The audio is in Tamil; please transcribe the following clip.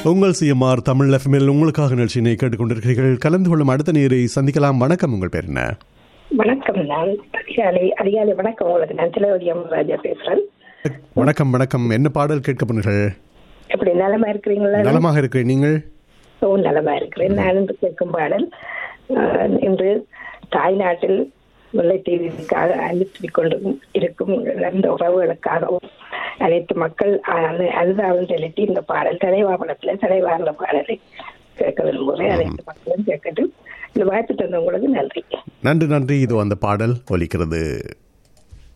உங்கள் சிஎம்ஆர் தமிழ் எஃப்எம்எல் உங்களுக்காக நிகழ்ச்சியினை கேட்டுக்கொண்டிருக்கிறீர்கள் கலந்து கொள்ளும் அடுத்த நேரை சந்திக்கலாம் வணக்கம் உங்கள் பேர் என்ன வணக்கம் நான் அதிகாலை அதிகாலை வணக்கம் உங்களுக்கு நான் சிலவதி ராஜா பேசுறேன் வணக்கம் வணக்கம் என்ன பாடல் கேட்க போனீர்கள் எப்படி நலமா இருக்கிறீங்களா நலமாக இருக்கிறேன் நீங்கள் ஓ நலமா இருக்கிறேன் நான் இன்று கேட்கும் பாடல் ஆஹ், இன்று தாய்நாட்டில் முல்லைத்தீவிற்காக அழுத்திக் கொண்டு இருக்கும் இழந்த உறவுகளுக்காகவும் அனைத்து மக்கள் அனு- அனுதாபம் செலுத்தி இந்த பாடல் தலைவா படத்துல தலைவா என்ற பாடலை கேட்க விரும்புகிறேன் அனைத்து மக்களும் கேட்கட்டும் இந்த வாய்ப்பு தந்த உங்களுக்கு நன்றி நன்றி நன்றி இது அந்த பாடல் ஒலிக்கிறது